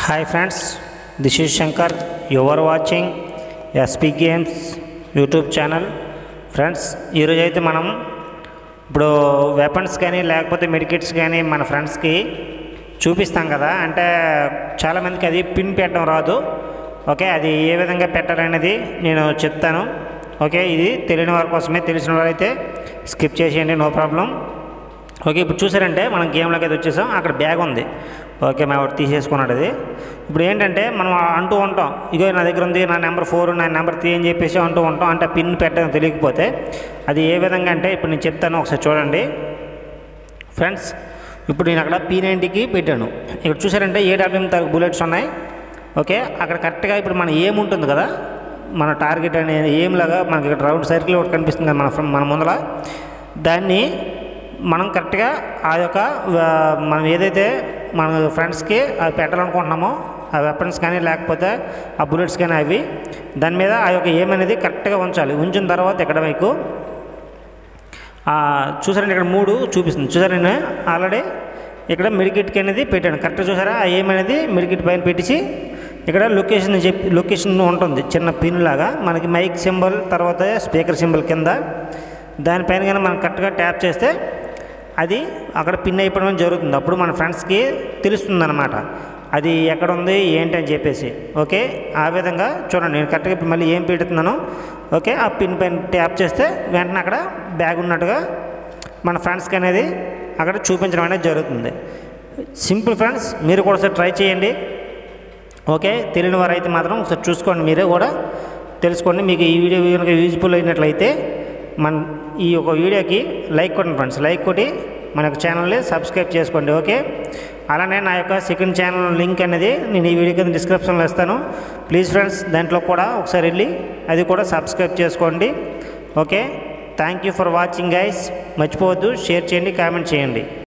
hi friends this is Shankar your watching SP games YouTube channel friends ఈరోజు అయితే మనం ఇప్పుడు వెపన్స్ కానీ లేకపోతే మెడికిట్స్ కానీ మన ఫ్రెండ్స్కి చూపిస్తాం కదా అంటే చాలామందికి అది పిన్ పెట్టడం రాదు ఓకే అది ఏ విధంగా పెట్టాలనేది నేను చెప్తాను ఓకే ఇది తెలియని వారి కోసమే తెలిసిన వారైతే స్కిప్ చేసేయండి నో ప్రాబ్లం ఓకే ఇప్పుడు చూసారంటే మనం గేమ్లోకి అయితే వచ్చేసాం అక్కడ బ్యాగ్ ఉంది ఓకే మా వాడు తీసేసుకున్నాడు అది ఇప్పుడు ఏంటంటే మనం అంటూ ఉంటాం ఇగో నా దగ్గర ఉంది నా నెంబర్ ఫోర్ నా నెంబర్ త్రీ అని చెప్పేసి అంటూ ఉంటాం అంటే పిన్ పెట్టడం తెలియకపోతే అది ఏ విధంగా అంటే ఇప్పుడు నేను చెప్తాను ఒకసారి చూడండి ఫ్రెండ్స్ ఇప్పుడు నేను అక్కడ పీ నైంటీకి పెట్టాను ఇక్కడ చూసారంటే ఏ డబ్ల్యూఎం బుల్లెట్స్ ఉన్నాయి ఓకే అక్కడ కరెక్ట్గా ఇప్పుడు మన ఏం ఉంటుంది కదా మన టార్గెట్ అనేది ఏం లాగా మనకి ఇక్కడ రౌండ్ సర్కిల్ ఒకటి కనిపిస్తుంది కదా మన ఫ్రం- మన ముందర దాన్ని మనం కరెక్ట్గా ఆ యొక్క ఆ, మనం ఏదైతే మన ఫ్రెండ్స్కి అది పెట్టాలనుకుంటున్నామో ఆ వెపన్స్ కానీ లేకపోతే ఆ బుల్లెట్స్ కానీ అవి దాని మీద ఆ యొక్క ఏం అనేది కరెక్ట్గా ఉంచాలి ఉంచిన తర్వాత ఇక్కడ మీకు ఆ, చూసారండి ఇక్కడ మూడు చూపిస్తుంది చూసారా నేను ఆల్రెడీ ఇక్కడ మెడికిట్కి అనేది పెట్టాను కరెక్ట్ చూసారా ఆ ఏం అనేది మెడికిట్ పైన పెట్టించి ఇక్కడ లొకేషన్ చెప్పి లొకేషన్ ఉంటుంది చిన్న పిన్ లాగా మనకి మైక్ సింబల్ తర్వాత స్పీకర్ సింబల్ కింద దానిపైన కానీ మనం కరెక్ట్గా ట్యాప్ చేస్తే అది అక్కడ పిన్ అయిపోవడం జరుగుతుంది అప్పుడు మన ఫ్రెండ్స్కి తెలుస్తుంది అనమాట అది ఎక్కడ ఉంది ఏంటి అని చెప్పేసి ఓకే ఆ విధంగా చూడండి నేను కరెక్ట్గా ఇప్పుడు మళ్ళీ ఏం పెడుతున్నాను ఓకే ఆ పిన్ పైన ట్యాప్ చేస్తే వెంటనే అక్కడ బ్యాగ్ ఉన్నట్టుగా మన ఫ్రెండ్స్కి అనేది అక్కడ చూపించడం అనేది జరుగుతుంది సింపుల్ ఫ్రెండ్స్ మీరు కూడా ఒకసారి ట్రై చేయండి ఓకే తెలియని వారు అయితే మాత్రం ఒకసారి చూసుకోండి మీరే కూడా తెలుసుకోండి మీకు ఈ వీడియో కనుక యూజ్ఫుల్ అయినట్లయితే మన ఈ ఒక వీడియోకి లైక్ కొట్టండి ఫ్రెండ్స్ లైక్ కొట్టి మన యొక్క ఛానల్ని సబ్స్క్రైబ్ చేసుకోండి ఓకే అలానే నా యొక్క సెకండ్ ఛానల్ లింక్ అనేది నేను ఈ వీడియో కింద డిస్క్రిప్షన్లో ఇస్తాను ప్లీజ్ ఫ్రెండ్స్ దాంట్లో కూడా ఒకసారి వెళ్ళి అది కూడా సబ్స్క్రైబ్ చేసుకోండి okay thank you for watching guys మర్చిపోవద్దు షేర్ చేయండి కామెంట్ చేయండి